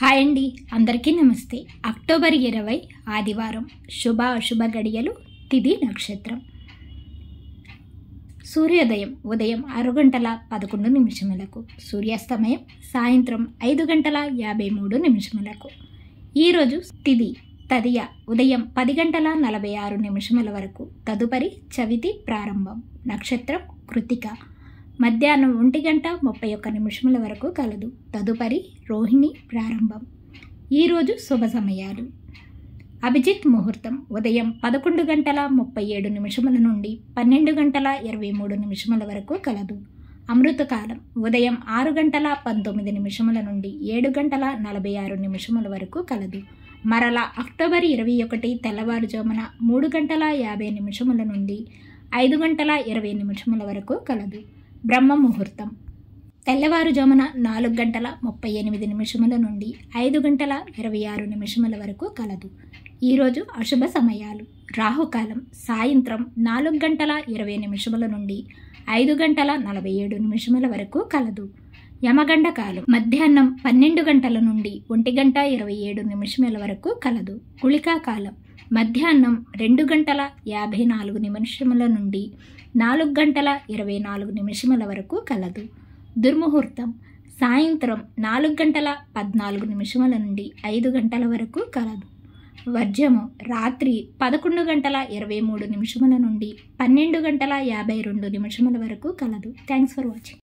hi అండి అందరికీ నమస్తే అక్టోబర్ ఇరవై ఆదివారం శుభ అశుభ గడియలు తిది నక్షత్రం సూర్యోదయం ఉదయం ఆరు గంటల పదకొండు నిమిషములకు సూర్యాస్తమయం సాయంత్రం ఐదు గంటల యాభై మూడు నిమిషములకు ఈరోజు తిది తదియ ఉదయం పది గంటల నలభై ఆరు నిమిషముల వరకు తదుపరి చవితి ప్రారంభం నక్షత్రం కృతిక మధ్యాహ్నం ఒంటి గంట ముప్పై ఒక్క నిమిషముల వరకు కలదు తదుపరి రోహిణి ప్రారంభం ఈరోజు శుభ సమయాలు అభిజిత్ ముహూర్తం ఉదయం పదకొండు గంటల ముప్పై ఏడు నిమిషముల నుండి పన్నెండు గంటల ఇరవై మూడు నిమిషముల వరకు కలదు అమృతకాలం ఉదయం ఆరు గంటల పంతొమ్మిది నిమిషముల నుండి ఏడు గంటల నలభై ఆరు నిమిషముల వరకు కలదు మరల అక్టోబర్ ఇరవై ఒకటి తెల్లవారుజామున మూడు గంటల యాభై నిమిషముల నుండి ఐదు గంటల ఇరవై నిమిషముల వరకు కలదు బ్రహ్మ ముహూర్తం తెల్లవారుజామున నాలుగు గంటల ముప్పై ఎనిమిది నిమిషముల నుండి ఐదు గంటల ఇరవై ఆరు నిమిషముల వరకు కలదు ఈరోజు అశుభ సమయాలు రాహుకాలం సాయంత్రం నాలుగు గంటల ఇరవై నిమిషముల నుండి ఐదు గంటల నలభై ఏడు నిమిషముల వరకు కలదు యమగండ కాలం మధ్యాహ్నం పన్నెండు గంటల నుండి ఒంటి గంట ఇరవై ఏడు నిమిషముల వరకు కలదు కుళికా కాలం మధ్యాహ్నం రెండు గంటల యాభై నాలుగు నిమిషముల నుండి నాలుగు గంటల ఇరవై నాలుగు నిమిషముల వరకు కలదు దుర్ముహూర్తం సాయంత్రం నాలుగు గంటల పద్నాలుగు నిమిషముల నుండి ఐదు గంటల వరకు కలదు వర్జము రాత్రి పదకొండు గంటల ఇరవై మూడు నిమిషముల నుండి పన్నెండు గంటల యాభై రెండు నిమిషముల వరకు కలదు థ్యాంక్స్ ఫర్ వాచింగ్